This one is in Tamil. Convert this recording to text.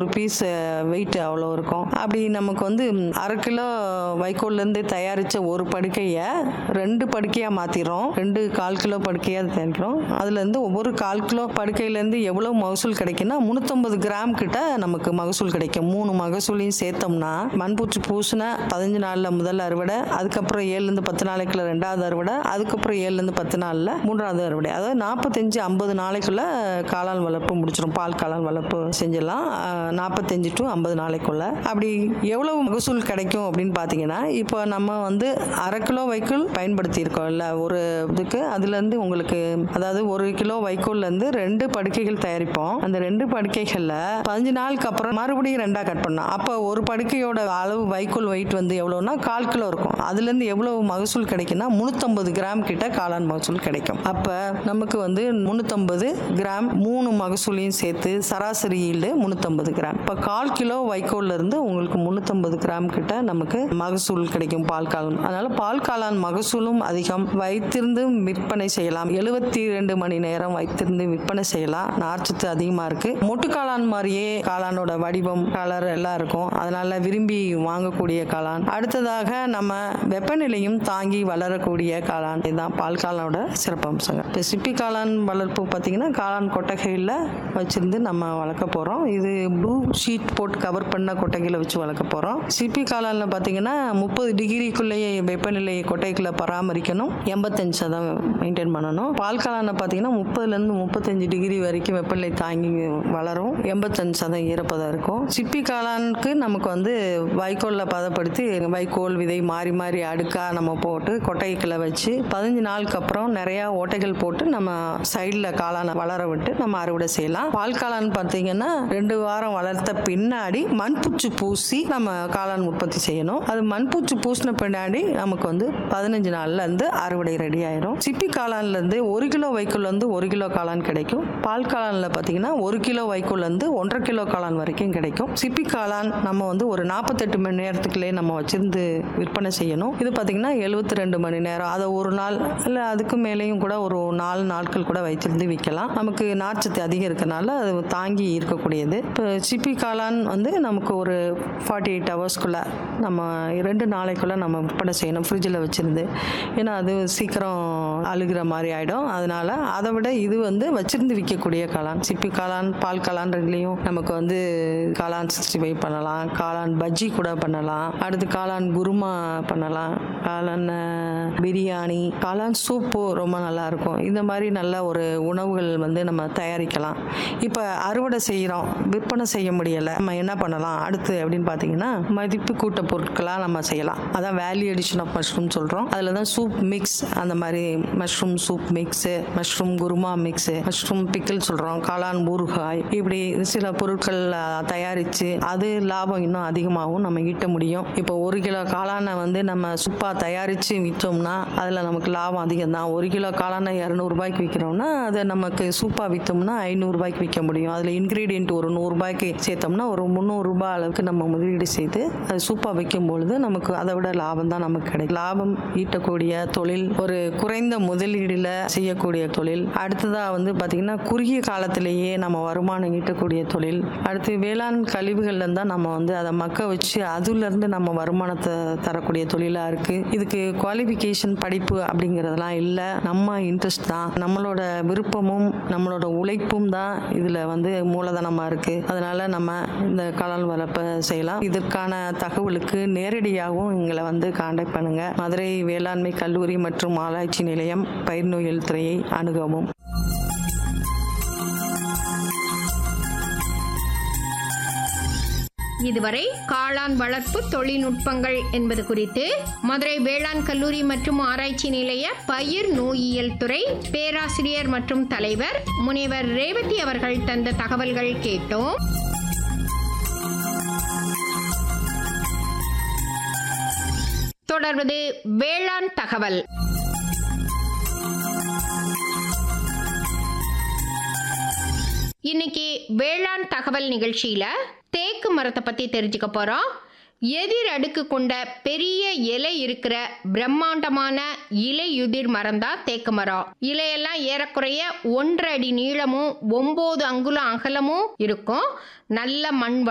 ஒரு பீஸ் வெயிட் அவ்வளோ இருக்கும் அப்படி நமக்கு வந்து ம், அரை கிலோ வைக்கோல்லேருந்து தயாரித்த ஒரு படுக்கையை ரெண்டு படுக்கையாக மாற்றிடுறோம் ரெண்டு கால் கிலோ படுக்கையாக தயாரிக்கிறோம் அதுலேருந்து ஒவ்வொரு கால் கிலோ படுக்கையிலேருந்து எவ்வளோ மகசூல் கிடைக்குன்னா முந்நூற்றம்பது கிராம் கிட்ட நமக்கு மகசூல் கிடைக்கும் மூணு மகசூலையும் சேர்த்தோம்னா மண்பூச்சி பூசின பதினஞ்சு நாளில் முதல் அறுவடை அதுக்கப்புறம் ஏழுலேருந்து பத்து நாளைக்குள்ள ரெண்டாவது அறுவடை அதுக்கப்புறம் ஏழுலேருந்து பத்து நாளில் மூன்றாவது அறுவடை அதாவது நாற்பத்தஞ்சு ஐம்பது நாளைக்குள்ள காளான் வளர்ப்பு முடிச்சிடும் பால் காளான் வளர்ப்பு செஞ்சிடலாம் நாற்பத்தஞ்சு டு ஐம்பது நாளைக்குள்ள அப்படி எவ்வளவு மகசூல் கிடைக்கும் அப்படின்னு பார்த்தீங்கன்னா இப்போ நம்ம வந்து அரை கிலோ வைக்கோல் பயன்படுத்தியிருக்கோம்ல ஒரு இதுக்கு அதுலேருந்து உங்களுக்கு அதாவது ஒரு கிலோ வைக்கோல்லேருந்து ரெண்டு படுக்கைகள் தயாரிப்போம் அந்த ரெண்டு படுக்கைகளில் பதினஞ்சு நாளுக்கு அப்புறம் மறுபடியும் ரெண்டாக கட் பண்ணோம் அப்போ ஒரு படுக்கையோட அளவு வைக்கோல் வெயிட் வந்து எவ்வளோன்னா கால் கிலோ இருக்கும் அதுலேருந்து எவ்வளவு மகசூல் கிடைக்குன்னா முந்நூற்றம்பது கிராம் கிட்ட காளான் மகசூல் கிடைக்கும் அப்போ நமக்கு வந்து முந்நூற்றம்பது கிராம் மூணு மகசூலையும் சேர்த்து சராசரி ஈல்டு முந்நூற்றம்பது கிராம் இப்போ கால் கிலோ வைக்கோல்ல இருந்து உங்களுக்கு முந்நூற்றம்பது கிராம் கிட்ட நமக்கு மகசூல் கிடைக்கும் பால் காளான் அதனால பால் காளான் மகசூலும் அதிகம் வைத்திருந்து விற்பனை செய்யலாம் எழுபத்தி ரெண்டு மணி நேரம் வைத்திருந்து விற்பனை செய்யலாம் நார்ச்சத்து அதிகமாக இருக்கு மொட்டு காளான் மாதிரியே காளானோட வடிவம் கலர் எல்லாம் இருக்கும் அதனால விரும்பி வாங்கக்கூடிய காளான் அடுத்ததாக நம்ம வெப்பநிலையும் தாங்கி வளரக்கூடிய காளான் இதுதான் பால் காளானோட சிறப்பம்சங்கள் இப்போ சிப்பி காளான் வளர்ப்பு பார்த்தீங்கன்னா காளான் கொட்டகையில் வச்சிருந்து நம்ம வளர்க்க போகிறோம் இது ப்ளூ ஷீட் போட்டு கவர் பண்ண கொட்டகையில் வச்சு வளர்க்க போகிறோம் சிப்பி காளானில் பார்த்தீங்கன்னா முப்பது டிகிரிக்குள்ளேயே வெப்பநிலை கொட்டைக்குள்ளே பராமரிக்கணும் எண்பத்தஞ்சு சதம் மெயின்டைன் பண்ணணும் பால் காளானை பார்த்தீங்கன்னா முப்பதுலேருந்து முப்பத்தஞ்சு டிகிரி வரைக்கும் வெப்பநிலை தாங்கி வளரும் எண்பத்தஞ்சு சதம் ஈரப்பதம் இருக்கும் சிப்பி காளானுக்கு நமக்கு வந்து வைக்கோலில் பதப்படுத்தி வைக்கோல் விதை மாறி மாறி அடுக்காக நம்ம போட்டு கொட்டைக்குள்ள வச்சு பதினஞ்சு நாளுக்கு அப்புறம் நிறையா ஓட்டைகள் போட்டு நம்ம சைடில் காளானை வளர விட்டு நம்ம அறுவடை செய்யலாம் பால் காளான் பார்த்தீங்கன்னா ரெண்டு வாரம் வளர்த்த பின்னாடி மண்பூச்சி பூசி நம்ம காளான் உற்பத்தி செய்யணும் அது மண்பூச்சி பூசின பின்னாடி நமக்கு வந்து பதினஞ்சு நாள்ல இருந்து அறுவடை ரெடி ஆயிரும் சிப்பி காளான்ல இருந்து ஒரு கிலோ வைக்கோல் வந்து ஒரு கிலோ காளான் கிடைக்கும் பால் காளான்ல பார்த்தீங்கன்னா ஒரு கிலோ வைக்கோல் வந்து ஒன்றரை கிலோ காளான் வரைக்கும் கிடைக்கும் சிப்பி காளான் நம்ம வந்து ஒரு நாற்பத்தெட்டு மணி நேரத்துக்குள்ளே நம்ம வச்சிருந்து விற்பனை செய்யணும் இது பார்த்தீங்கன்னா எழுபத்தி ரெண்டு மணி நேரம் அதை ஒரு நாள் இல்லை அதுக்கு மேலேயும் கூட ஒரு நாலு நாட்கள் கூட வைத்திருந்து விற்கலாம் நமக்கு நார்ச்சத்து அதிகம் இருக்கனால அது தாங்கி இருக்கக்கூடியது இப்போ சிப்பி காளான் வந்து நமக்கு ஒரு ஃபார்ட்டி எயிட் ஹவர்ஸ்க்குள்ளே நம்ம ரெண்டு நாளைக்குள்ளே நம்ம விற்பனை செய்யணும் ஃப்ரிட்ஜில் வச்சுருந்து ஏன்னா அது சீக்கிரம் அழுகிற மாதிரி ஆகிடும் அதனால அதை விட இது வந்து வச்சிருந்து விற்கக்கூடிய காளான் சிப்பி காளான் பால் காளான் ரெண்டுலேயும் நமக்கு வந்து காளான் சிக்ஸ்டி ஃபைவ் பண்ணலாம் காளான் பஜ்ஜி கூட பண்ணலாம் அடுத்து காளான் குருமா பண்ணலாம் காளான் அஹ், பிரியாணி காளான் சூப்பு ரொம்ப நல்லா இருக்கும் இந்த மாதிரி நல்ல ஒரு உணவுகள் வந்து நம்ம தயாரிக்கலாம் இப்போ அறுவடை செய்கிறோம் விற்பனை செய்ய முடியலை நம்ம என்ன பண்ணலாம் அடுத்து அப்படின்னு பார்த்தீங்கன்னா மதிப்பு கூட்ட பொருட்களாக நம்ம செய்யலாம் அதான் வேல்யூ எடிஷன் ஆஃப் மஷ்ரூம் சொல்கிறோம் அதில் தான் சூப் மிக்ஸ் அந்த மாதிரி mushroom soup mix mushroom kurma mix mushroom pickle சொல்கிறோம் காளான் ஊறுகாய் இப்படி சில பொருட்கள் தயாரித்து அது லாபம் இன்னும் அதிகமாகவும் நம்ம ஈட்ட முடியும் இப்போ ஒரு கிலோ காளானை வந்து நம்ம சூப்பாக தயாரித்து விற்றோம்னா அதில் நமக்கு லாபம் அதிகம் தான் ஒரு கிலோ காளானை இரநூறுபாய்க்கு விற்கிறோம்னா அதை நமக்கு சூப்பாக விற்றோம்னா ஐநூறுரூபாய்க்கு விற்க முடியும் அதில் இன்க்ரீடியன்ட் ஒரு நூறுரூபாய்க்கு சேர்த்தோம்னா ஒரு முந்நூறுரூபா அளவுக்கு நம்ம முதலீடு செய்து அது சூப்பாக விற்கும் பொழுது நமக்கு அதை விட லாபம் தான் நமக்கு கிடைக்கும் லாபம் ஈட்டக்கூடிய தொழில் ஒரு குறைந்த முதலீடில் செய்யக்கூடிய தொழில் அடுத்ததாக வந்து பார்த்திங்கன்னா குறுகிய காலத்திலேயே நம்ம வருமானம் ஈட்டக்கூடிய தொழில் அடுத்து வேளாண் கழிவுகள்ல தான் நம்ம வந்து அதை மக்க வச்சு அதுலேருந்து நம்ம வருமானத்தை தரக்கூடிய தொழிலாக இருக்குது இதுக்கு குவாலிஃபிகேஷன் படிப்பு அப்படிங்கிறதெல்லாம் இல்லை நம்ம இன்ட்ரெஸ்ட் தான் நம்மளோட விருப்பமும் நம்மளோட உழைப்பும் தான் இதில் வந்து மூலதனமாக இருக்குது அதனால் நம்ம இந்த காளான் வளர்ப்பை செய்யலாம் இதற்கான தகவலுக்கு நேரடியாகவும் எங்களை வந்து காண்டாக்ட் பண்ணுங்கள் மதுரை வேளாண்மை கல்லூரி மற்றும் ஆராய்ச்சி நிலையம் பயிர் நோயியல் துறையை அணுகவும் இதுவரை காளான் வளர்ப்பு தொழில்நுட்பங்கள் என்பது குறித்து மதுரை வேளாண் கல்லூரி மற்றும் ஆராய்ச்சி நிலைய பயிர் நோயியல் துறை பேராசிரியர் மற்றும் தலைவர் முனைவர் ரேவதி அவர்கள் தந்த தகவல்கள் கேட்டோம் தொடர்வது வேளாண் தகவல் இன்னைக்கு வேளாண் தகவல் நிகழ்ச்சியில தேக்கு மரத்தை பத்தி தெரிஞ்சுக்க போறோம் எதிர் அடுக்கு கொண்ட பெரிய இலை இருக்கிற பிரம்மாண்டமான இலையுதிர் மரம் தான் தேக்கு மரம் இலையெல்லாம் ஏறக்குறைய ஒன்றரை அடி நீளமும் ஒன்பது அங்குலம் அகலமும் இருக்கும் நல்ல மண்